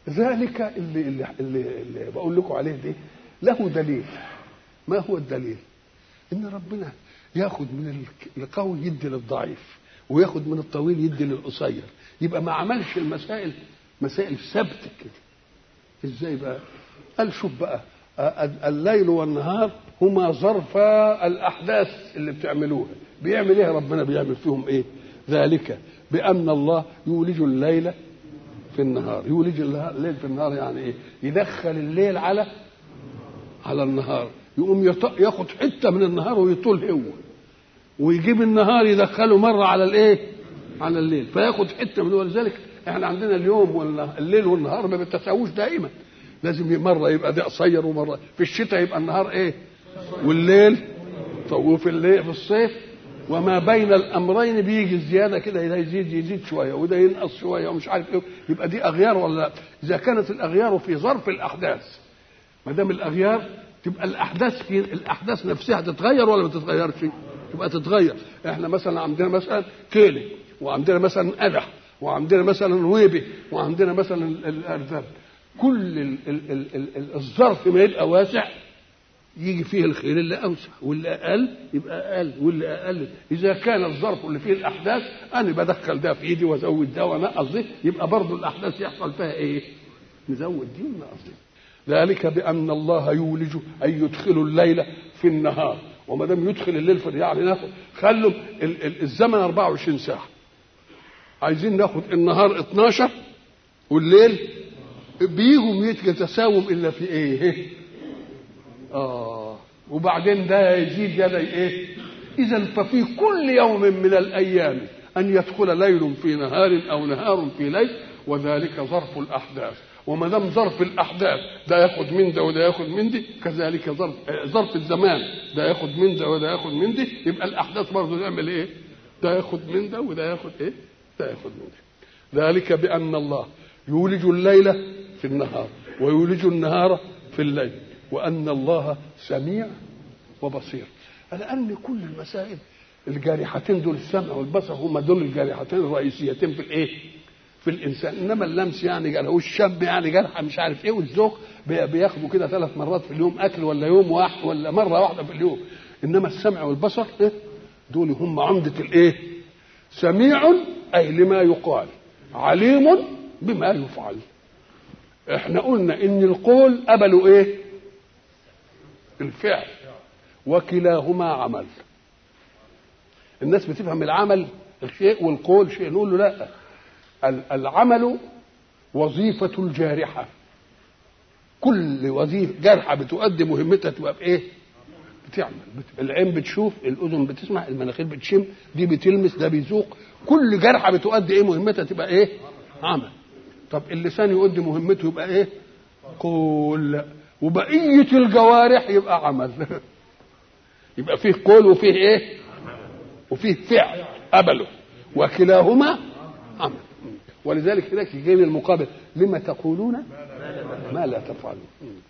ذلك اللي, اللي, اللي, اللي بقول لكم عليه ده له دليل ما هو الدليل ان ربنا ياخد من القوي يدي للضعيف وياخد من الطويل يدي للقصير يبقى ما عملش المسائل مسائل ثابته كده ازاي بقى قال شوف بقى الليل والنهار هما ظرف الاحداث اللي بتعملوها بيعمل ايه ربنا بيعمل فيهم ايه ذلك بان الله يولج الليل في النهار يولج الليل في النهار يعني ايه يدخل الليل على على النهار يقوم ياخد حته من النهار ويطول هو ويجيب النهار يدخله مره على الايه على الليل فياخد حته من ولذلك احنا عندنا اليوم والليل والنهار ما بيتساووش دائما لازم مره يبقى ده قصير ومره في الشتاء يبقى النهار ايه والليل وفي الليل في الصيف وما بين الامرين بيجي الزياده كده ده يزيد يزيد شويه وده ينقص شويه ومش عارف ايه يبقى دي اغيار ولا لا اذا كانت الاغيار في ظرف الاحداث ما دام الاغيار تبقى الاحداث في الاحداث نفسها تتغير ولا ما تتغيرش تبقى تتغير احنا مثلا عندنا مثلا كيلي وعندنا مثلا قدح وعندنا مثلا ويبي وعندنا مثلا الارذل كل ال ال ال ال الظرف ما يبقى واسع يجي فيه الخير اللي اوسع واللي اقل يبقى اقل واللي اقل اذا كان الظرف اللي فيه الاحداث انا بدخل ده في ايدي وازود ده وانقص دي يبقى برضه الاحداث يحصل فيها ايه؟ نزود دي ونقص دي ذلك بان الله يولج اي يدخل الليل في النهار وما دام يدخل الليل في يعني ناخد خلوا الزمن 24 ساعه عايزين ناخد النهار 12 والليل بيهم يتساوم الا في ايه اه وبعدين ده يزيد ده ايه اذا ففي كل يوم من الايام ان يدخل ليل في نهار او نهار في ليل وذلك ظرف الاحداث وما دام ظرف الاحداث ده ياخد من ده وده ياخد من دي كذلك ظرف ظرف الزمان ده ياخد من ده وده ياخد من دي يبقى الاحداث برضه تعمل ايه؟ ده ياخد من ده وده ياخد ايه؟ ده ياخد من ده ذلك بان الله يولج الليل في النهار ويولج النهار في الليل وان الله سميع وبصير لان كل المسائل الجارحتين دول السمع والبصر هم دول الجارحتين الرئيسيتين في الايه؟ في الانسان انما اللمس يعني جرح والشم يعني جرح مش عارف ايه والذوق بياخدوا كده ثلاث مرات في اليوم اكل ولا يوم واحد ولا مره واحده في اليوم انما السمع والبصر إيه؟ دول هم عمده الايه؟ سميع اي لما يقال عليم بما يفعل احنا قلنا ان القول قبلوا ايه الفعل وكلاهما عمل الناس بتفهم العمل شيء والقول شيء نقول له لا العمل وظيفة الجارحة كل وظيفة جارحة بتؤدي مهمتها تبقى بإيه؟ بتعمل بت... العين بتشوف الأذن بتسمع المناخير بتشم دي بتلمس ده بيذوق كل جارحة بتؤدي إيه مهمتها تبقى إيه؟ عمل طب اللسان يؤدي مهمته يبقى إيه؟ قول وبقية الجوارح يبقى عمل يبقى فيه قول وفيه إيه؟ وفيه فعل قبله وكلاهما عمل ولذلك هناك يجي المقابل لما تقولون ما لا تفعلون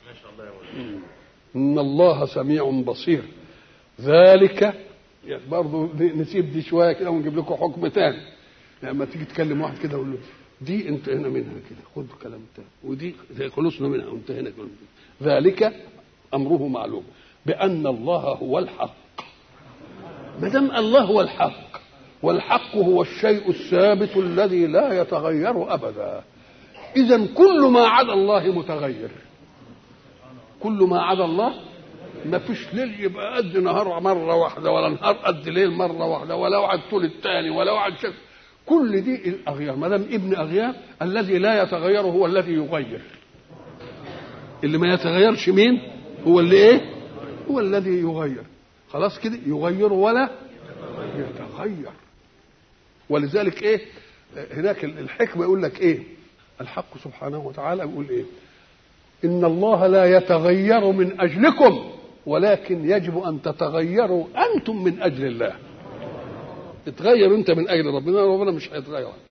ان الله سميع بصير ذلك برضه نسيب دي شويه كده ونجيب لكم حكم تاني لما تيجي تكلم واحد كده وقول له دي انتهينا منها كده خد كلام تاني ودي خلصنا منها وانتهينا كلام ذلك امره معلوم بان الله هو الحق ما دام الله هو الحق والحق هو الشيء الثابت الذي لا يتغير ابدا اذا كل ما عدا الله متغير كل ما عدا الله ما فيش ليل يبقى قد نهار مرة واحدة ولا نهار قد ليل مرة واحدة ولا وعد طول الثاني ولا وعد شك كل دي الأغيار ما دام ابن أغيار الذي لا يتغير هو الذي يغير اللي ما يتغيرش مين هو اللي ايه هو الذي يغير خلاص كده يغير ولا يتغير ولذلك ايه هناك الحكمه يقول لك ايه الحق سبحانه وتعالى يقول ايه ان الله لا يتغير من اجلكم ولكن يجب ان تتغيروا انتم من اجل الله اتغير انت من اجل ربنا ربنا مش هيتغير